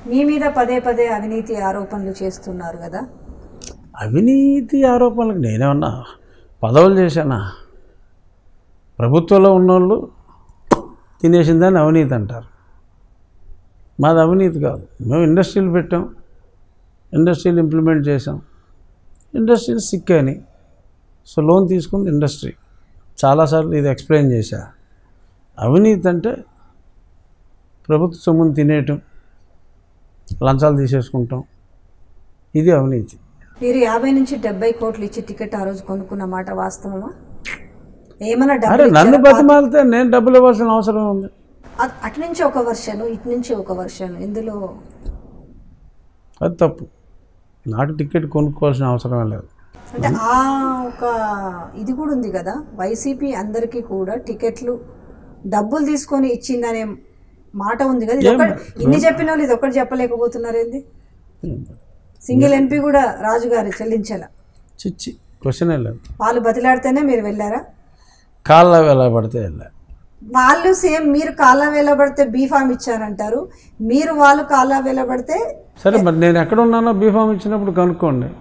మీ మీద పదే పదే అవినీతి ఆరోపణలు చేస్తున్నారు కదా అవినీతి ఆరోపణలకు నేనేమన్నా పదవులు చేశానా ప్రభుత్వంలో ఉన్నోళ్ళు తినేసిందని అవినీతి అంటారు మాది అవినీతి కాదు మేము ఇండస్ట్రీలు పెట్టాం ఇండస్ట్రీలు ఇంప్లిమెంట్ చేసాం ఇండస్ట్రీలు సిక్ అని సో లోన్ తీసుకుంది ఇండస్ట్రీ చాలాసార్లు ఇది ఎక్స్ప్లెయిన్ చేశా అవినీతి అంటే ప్రభుత్వ సొమ్మును తినేయటం లంచాలు తీసేసుకుంటాం ఇది అవినీతి మీరు యాభై నుంచి డెబ్బై కోట్లు ఇచ్చి టికెట్ ఆ రోజు కొనుక్కున్న మాట వాస్తవమా ఏమైనా అరే డబ్బులు నన్ను ఇచ్చారా? బతిమాలితే నేను డబ్బులు ఇవ్వాల్సిన అవసరం ఉంది అట్- అటు నుంచి ఒక వర్షన్ ఇటు నుంచి ఒక వర్షన్ ఇందులో అది తప్పు నాకు టికెట్ కొనుక్కోవాల్సిన అవసరం లేదు అంటే ఆ ఒక ఇది కూడా ఉంది కదా వైసీపీ అందరికీ కూడా టికెట్లు డబ్బులు తీసుకొని ఇచ్చిందనే మాట ఉంది కదా ఇది ఒకటి ఇన్ని చెప్పిన వాళ్ళు ఇది ఒకటి చెప్పలేకపోతున్నారు ఏంది సింగిల్ ఎంపీ కూడా రాజుగారు చెల్లించాల చిచ్చి క్వశ్చనే లేదు వాళ్ళు బతిలాడితేనే మీరు వెళ్ళారా కాళ్ళ ఎలా పడితే వెళ్ళా వాళ్ళు సేమ్ మీరు కాలా వేలబడితే బీఫామ్ ఇచ్చారంటారు మీరు వాళ్ళు కాలా వేలబడితే సరే మరి నేను ఎక్కడ ఉన్నానో బీఫామ్ ఇచ్చినప్పుడు కనుక్కోండి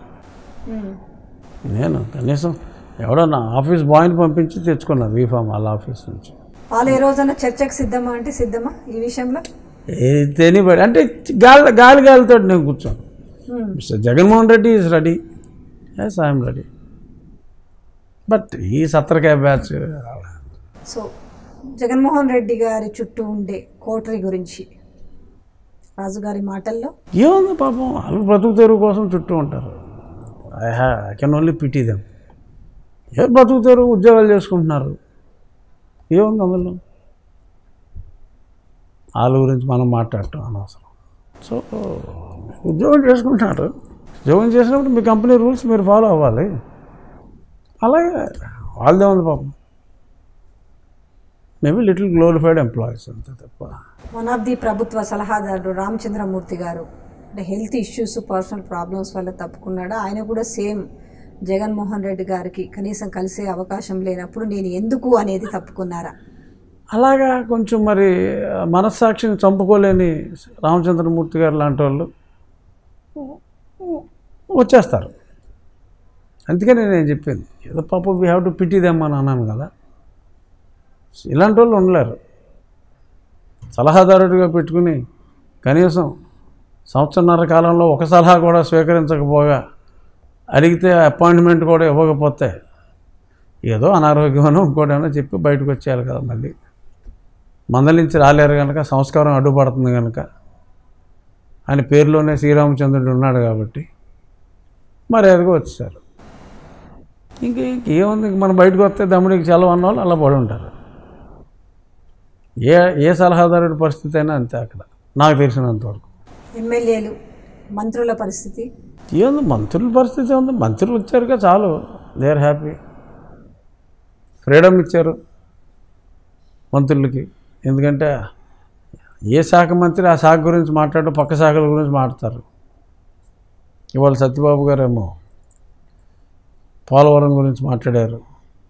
నేను కనీసం ఎవడో నా ఆఫీస్ బాయ్ని పంపించి తెచ్చుకున్నా బీఫామ్ వాళ్ళ ఆఫీస్ నుంచి వాళ్ళు ఏ రోజైనా చర్చకు సిద్ధమా అంటే సిద్ధమా ఈ విషయంలో ఎనీబడి అంటే గాలి గాలి గాలితో నేను కూర్చోను Hmm. Mister Jaganmohan Reddy is ready yes I'm ready but ఈ సత్తరకాయ బ్యాచ్ సో జగన్మోహన్ రెడ్డి గారి చుట్టూ ఉండే కోటరి గురించి రాజుగారి మాటల్లో ఏముంది పాపం వాళ్ళు బ్రతుకు తెరువు కోసం చుట్టూ ఉంటారు I ha I can only pity them ఏ బ్రతుకు తెరువు ఉద్యోగాలు చేసుకుంటున్నారు ఏముంది అందులో వాళ్ళ గురించి మనం మాట్లాడటం అనవసరం సో ఉద్యోగం చేసుకుంటున్నారు ఉద్యోగం చేసినప్పుడు మీ కంపెనీ రూల్స్ మీరు ఫాలో అవ్వాలి అలాగే వాళ్ళదే ఉంది పాపం మేబీ లిటిల్ గ్లోరిఫైడ్ ఎంప్లాయీస్ అంతే తప్ప వన్ ఆఫ్ ది ప్రభుత్వ సలహాదారుడు రామచంద్రమూర్తి గారు అంటే హెల్త్ ఇష్యూస్ పర్సనల్ ప్రాబ్లమ్స్ వల్ల తప్పుకున్నాడు ఆయన కూడా సేమ్ జగన్మోహన్ రెడ్డి గారికి కనీసం కలిసే అవకాశం లేనప్పుడు నేను ఎందుకు అనేది తప్పుకున్నారా అలాగా కొంచెం మరి మనస్సాక్షిని చంపుకోలేని రామచంద్రమూర్తి గారు లాంటి వాళ్ళు వచ్చేస్తారు అందుకనే నేను చెప్పింది ఏదో పాప we have to pity them అని అన్నాను కదా ఇలాంటి వాళ్ళు ఉండలేరు సలహాదారుడిగా పెట్టుకుని కనీసం సంవత్సరన్నర కాలంలో ఒక సలహా కూడా స్వీకరించకపోగా అడిగితే అపాయింట్మెంట్ కూడా ఇవ్వకపోతే ఏదో అనారోగ్యమనో ఇంకోటేనో చెప్పి బయటకు వచ్చేయాలి కదా మళ్ళీ మందలించి రాలేరు కనుక సంస్కారం అడ్డుపడుతుంది కనుక ఆయన పేరులోనే శ్రీరామచంద్రుడు ఉన్నాడు కాబట్టి మరి ఎదుగు వచ్చేసారు ఇంక ఇంకేముంది ఇంక మనం బయటకు వస్తే దమ్ముడికి సెలవు అన్న వాళ్ళు అలా పడి ఉంటారు ఏ ఏ సలహాదారుడి పరిస్థితి అయినా అంతే అక్కడ నాకు తెలిసినంతవరకు ఎమ్మెల్యేలు మంత్రుల పరిస్థితి ఏముంది మంత్రుల పరిస్థితి ఉంది మంత్రులు వచ్చారుగా చాలు దే ఆర్ హ్యాపీ ఫ్రీడమ్ ఇచ్చారు మంత్రులకి ఎందుకంటే ఏ శాఖ మంత్రి ఆ శాఖ గురించి మాట్లాడు పక్క శాఖల గురించి మాట్లాడతారు ఇవాళ సత్యబాబు గారేమో పోలవరం గురించి మాట్లాడారు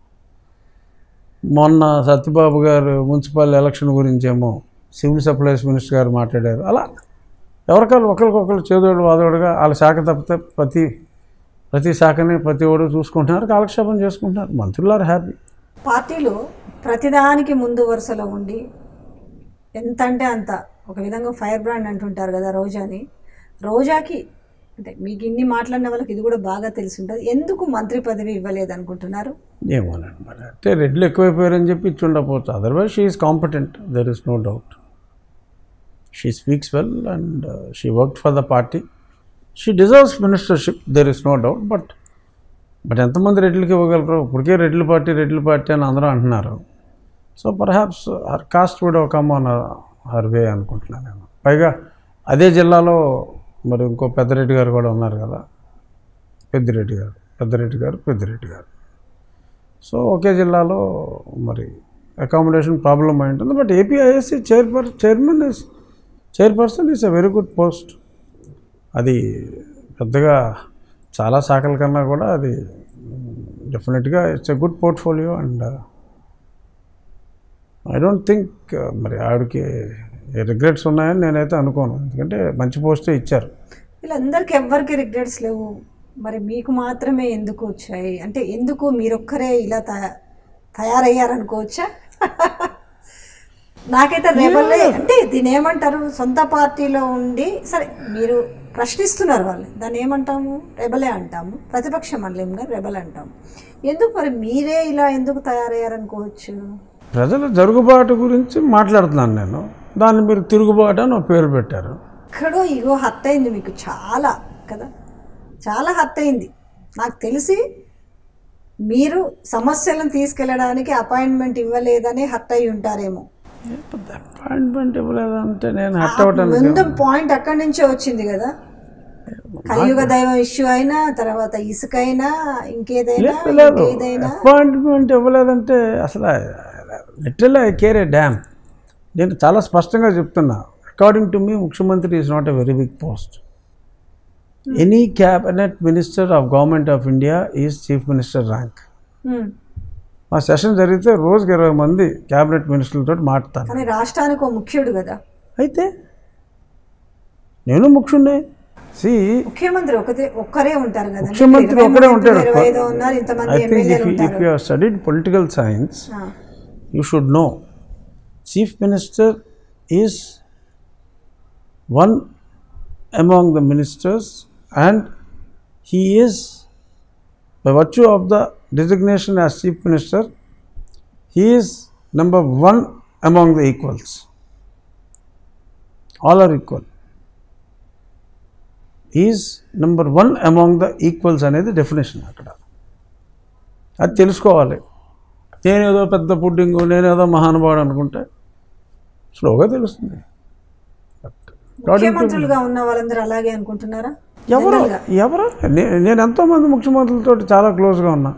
మొన్న సత్యబాబు గారు మున్సిపల్ ఎలక్షన్ గురించేమో సివిల్ సప్లైస్ మినిస్టర్ గారు మాట్లాడారు అలా ఎవరికాళ్ళు ఒకరికొకరు చేదోడు వాదోడుగా వాళ్ళ శాఖ తప్పితే ప్రతి ప్రతి శాఖని ప్రతి ఒడు చూసుకుంటున్నారు కాలక్షేపం చేసుకుంటున్నారు మంత్రులు ఆర్ హ్యాపీ పార్టీలో ప్రతిదానికి ముందు వరుసలో ఉండి ఎంత అంటే అంత ఒక విధంగా ఫైర్ బ్రాండ్ అంటుంటారు కదా రోజాని రోజాకి అంటే మీకు ఇన్ని మాట్లాడిన వాళ్ళకి ఇది కూడా బాగా తెలిసి ఉంటుంది ఎందుకు మంత్రి పదవి ఇవ్వలేదు అనుకుంటున్నారు ఏమోనండి మరి అంటే రెడ్లు ఎక్కువైపోయారని చెప్పి ఇచ్చి ఉండకపోవచ్చు otherwise she is competent there is no doubt she speaks well and she work for the party she deserves ministership there is no doubt but but ఎంతమంది రెడ్లకి ఇవ్వగలరు ఇప్పటికే రెడ్ల పార్టీ రెడ్ల పార్టీ అని అందరూ అంటున్నారు సో పర్హాప్స్ హర్ కాస్ట్ కూడా కమ్ ఆన్ హర్ వే అనుకుంటున్నాను నేను పైగా అదే జిల్లాలో మరి ఇంకో పెద్దరెడ్డి గారు కూడా ఉన్నారు కదా పెద్దిరెడ్డి గారు పెద్దరెడ్డి గారు పెద్దిరెడ్డి గారు సో ఒకే జిల్లాలో మరి అకామిడేషన్ ప్రాబ్లం అయి ఉంటుంది but APISC chairper chairman is chairperson is a very good post అది పెద్దగా చాలా శాఖల కన్నా కూడా అది డెఫినెట్గా it's a good portfolio and I don't think మరి ఆవిడకి రిగ్రెట్స్ ఉన్నాయని నేనైతే అనుకోను ఎందుకంటే మంచి పోస్టే ఇచ్చారు వీళ్ళందరికీ ఎవ్వరికి రిగ్రెట్స్ లేవు మరి మీకు మాత్రమే ఎందుకు వచ్చాయి అంటే ఎందుకు మీరొక్కరే ఇలా తయా తయారయ్యారనుకోవచ్చా నాకైతే రెబల్లే అంటే దీని ఏమంటారు సొంత పార్టీలో ఉండి సరే మీరు ప్రశ్నిస్తున్నారు వాళ్ళు దాన్ని ఏమంటాము రెబలే అంటాము ప్రతిపక్షం అనలేము కానీ రెబల్ అంటాము ఎందుకు మరి మీరే ఇలా ఎందుకు తయారయ్యారనుకోవచ్చు ప్రజల జరుగుబాటు గురించి మాట్లాడుతున్నాను నేను దాన్ని మీరు తిరుగుబాటు అని ఒక పేరు పెట్టారు ఎక్కడో ఇగో హత్త అయింది మీకు చాలా కదా చాలా హత్త అయింది నాకు తెలిసి మీరు సమస్యలను తీసుకెళ్ళడానికి అపాయింట్మెంట్ ఇవ్వలేదని హత్త అయి ఉంటారేమో అపాయింట్మెంట్ ఇవ్వలేదంటే నేను హట్ అవ్వటానికి ముందు పాయింట్ అక్కడి నుంచే వచ్చింది కదా కలియుగ దైవం ఇష్యూ అయినా తర్వాత ఇసుక అయినా ఇంకేదైనా లేదు ఇంకేదైనా అపాయింట్మెంట్ ఇవ్వలేదంటే అసలు literal I care a damn నేను చాలా స్పష్టంగా చెప్తున్నా అకార్డింగ్ టు మీ ముఖ్యమంత్రి is not a very big post any cabinet minister of government of India is chief minister rank um. మా సెషన్ జరిగితే రోజుకి ఇరవై మంది క్యాబినెట్ మినిస్టర్లతో మాట్లాడతాను కానీ రాష్ట్రానికి ఒక ముఖ్యుడు కదా అయితే నేను ముఖ్యుడే సి ముఖ్యమంత్రి ఒకతే ఒక్కరే ఉంటారు కదా ముఖ్యమంత్రి ఒకడే ఉంటాడు ఇరవై ఐదు ఉన్నారు ఇంతమంది ఐ థింక్ ఎమ్మెల్యేలు if if you studied political science ah. you should know chief minister is one among the ministers and he is by virtue of the designation as chief minister he is number one among the equals all are equal he is number one among the equals అనేది definition అక్కడ అది తెలుసుకోవాలి నేనేదో పెద్ద pudding నేనేదో మహానుభావుడు అనుకుంటే స్లోగా తెలుస్తుంది ముఖ్యమంత్రులుగా ఉన్న వాళ్ళందరూ అలాగే అనుకుంటున్నారా ఎవరు ఎవరు నే- నేను ఎంతోమంది ముఖ్యమంత్రులతో చాలా క్లోజ్గా ఉన్నా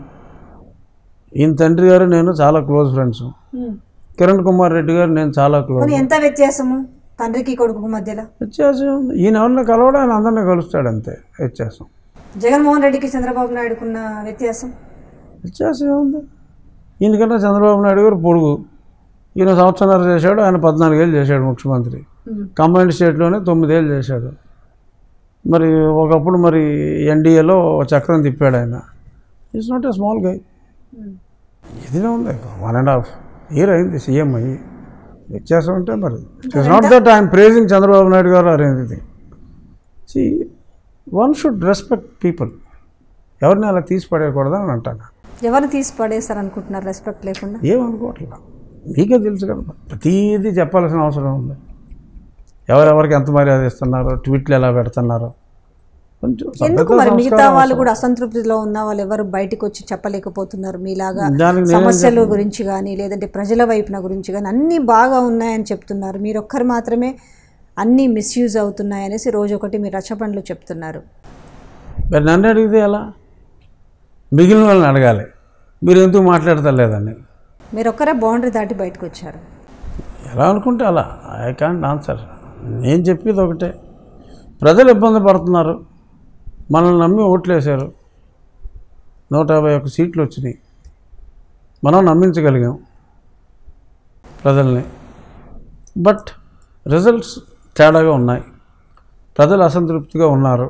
ఈయన తండ్రి గారు నేను చాలా close friends um. Kiran Kumar Reddy గారు నేను చాలా క్లోజ్ పోనీ ఎంత వ్యత్యాసము తండ్రికి కొడుకు మధ్యలో వ్యత్యాసం ఉంది. ఈయన ఎవరిని కలవడం ఆయన అందరినీ కలుస్తాడు అంతే వ్యత్యాసం జగన్మోహన్ రెడ్డికి చంద్రబాబు నాయుడుకున్న వ్యత్యాసం వ్యత్యాసం ఏముంది ఈయనకన్నా చంద్రబాబు నాయుడు గారు పొడుగు ఈయన సంవత్సరాలు చేశాడు ఆయన పద్నాలుగేళ్ళు చేశాడు ముఖ్యమంత్రి ఉమ్. కంబైన్డ్ స్టేట్లోనే తొమ్మిదేళ్ళు చేశాడు మరి ఒకప్పుడు మరి ఎన్డీఏలో చక్రం తిప్పాడు ఆయన is not a small guy um. ఇదినే ఉంది వన్ అండ్ హాఫ్ ఇయర్ అయింది సీఎం అయ్యి వ్యత్యాసం అంటే మరి it's not that I'm praising Chandrababu Naidu గారు or anything see one should respect people ఎవరిని అలా తీసి పడేయకూడదని అని అంటాను ఎవరు తీసి పడేస్తారు అనుకుంటున్నారు రెస్పెక్ట్ లేకుండా ఏమనుకోవట్లా మీకే తెలుసు కదా ప్రతిదీ చెప్పాల్సిన అవసరం ఉంది ఎవరెవరికి ఎంత మర్యాద ఇస్తున్నారో ట్వీట్లు ఎలా పెడుతున్నారో కొంచెం ఎందుకు సభ్యత మరి మిగతా సంస్కారం వాళ్ళు కూడా అసంతృప్తిలో ఉన్న వాళ్ళు ఎవరు బయటకు వచ్చి చెప్పలేకపోతున్నారు మీలాగా దానికి నేనేం సమస్యల గురించి కానీ లేదంటే ప్రజల వైపున గురించి కానీ అన్నీ బాగా ఉన్నాయని చెప్తున్నారు మీరు ఒక్కరు మాత్రమే అన్నీ మిస్యూజ్ అవుతున్నాయి అనేసి రోజు ఒకటి మీరు రచ్చబండ్లు చెప్తున్నారు మరి నన్ను అడిగితే ఎలా మిగిలిన వాళ్ళని అడగాలి మీరు ఎందుకు మాట్లాడతలేదని మీరు ఒక్కరే బౌండరీ దాటి బయటకు వచ్చారు ఎలా అనుకుంటే అలా ఐ కాంట్ ఆన్సర్ నేను చెప్పేది ఒకటే ప్రజలు ఇబ్బంది పడుతున్నారు మనల్ని నమ్మి ఓట్లేశారు నూట యాభై ఒక్క సీట్లు వచ్చినాయి మనం నమ్మించగలిగాం ప్రజల్ని బట్ రిజల్ట్స్ తేడాగా ఉన్నాయి ప్రజలు అసంతృప్తిగా ఉన్నారు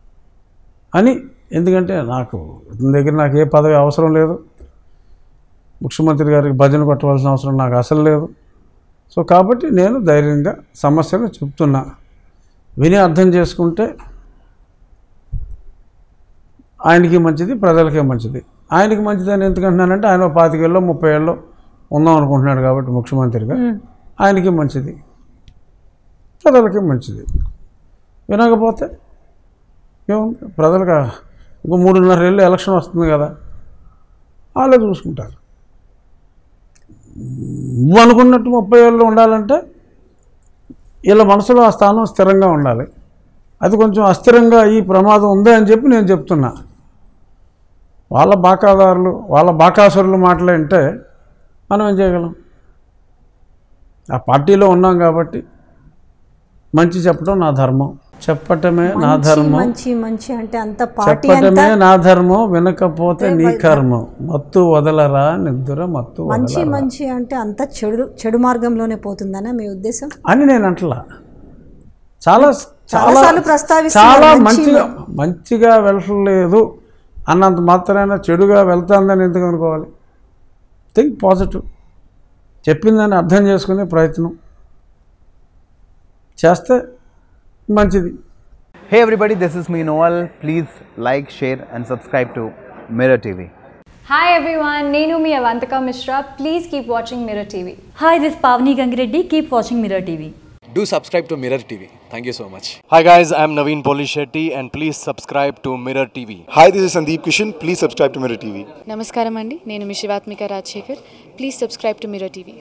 అని ఎందుకంటే నాకు ఇతని దగ్గర నాకు ఏ పదవి అవసరం లేదు ముఖ్యమంత్రి గారికి భజన కొట్టవలసిన అవసరం నాకు అసలు లేదు సో కాబట్టి నేను ధైర్యంగా సమస్యను చెప్తున్నా విని అర్థం చేసుకుంటే ఆయనకి మంచిది ప్రజలకే మంచిది ఆయనకి మంచిది అని ఎందుకంటున్నానంటే ఆయన ఒక పాతికేళ్ళలో ముప్పై ఏళ్ళలో ఉందాం అనుకుంటున్నాడు కాబట్టి ముఖ్యమంత్రిగా ఆయనకి మంచిది ప్రజలకి మంచిది వినకపోతే ఏముంది ప్రజలకు ఇంకో మూడున్నర ఏళ్ళు ఎలక్షన్ వస్తుంది కదా వాళ్ళే చూసుకుంటారు నువ్వు అనుకున్నట్టు ముప్పై ఏళ్ళు ఉండాలంటే వీళ్ళ మనసులో ఆ స్థానం స్థిరంగా ఉండాలి అది కొంచెం అస్థిరంగా ఈ ప్రమాదం ఉంది అని చెప్పి నేను చెప్తున్నా వాళ్ళ బాకాదారులు వాళ్ళ బాకాసురులు మాటలు వింటే మనం ఏం చేయగలం ఆ పార్టీలో ఉన్నాం కాబట్టి మంచి చెప్పడం నా ధర్మం చెప్పటమే నా మంచి ధర్మం మంచి మంచి అంటే అంత పార్టీ అంతా చెప్పటమే నా ధర్మం వినకపోతే నీ కర్మం మత్తు వదలరా నిద్ర మత్తు మంచి వదలరా మంచి అంటే అంత చెడు చెడు మార్గంలోనే పోతుందనా మీ ఉద్దేశం అని నేను అంటలా చాలా చాలా చాలాసార్లు ప్రస్తావిస్తున్నారు చాలా మంచి మంచిగా మంచిగా వెళ్ళలేదు అన్నంత మాత్రాన చెడుగా వెళ్తాందని ఎందుకు అనుకోవాలి థింక్ పాజిటివ్ చెప్పిందని అర్థం చేసుకునే ప్రయత్నం చేస్తే మంచిది Hey everybody, this is me Noel. Please like, share, and subscribe to Mirror TV. Hi everyone, Nenu mi Avantika Mishra. Please keep watching Mirror TV. Hi, this is Pavni Gangireddy. Keep watching Mirror TV. Do subscribe to Mirror TV. Thank you so much. Hi guys, I'm Naveen Polishetty and please subscribe to Mirror TV. Hi, this is Sandeep Kishan. Please subscribe to Mirror TV. నమస్కారం అండి నేను మీ Shivatmika Rajasekhar please subscribe to Mirror TV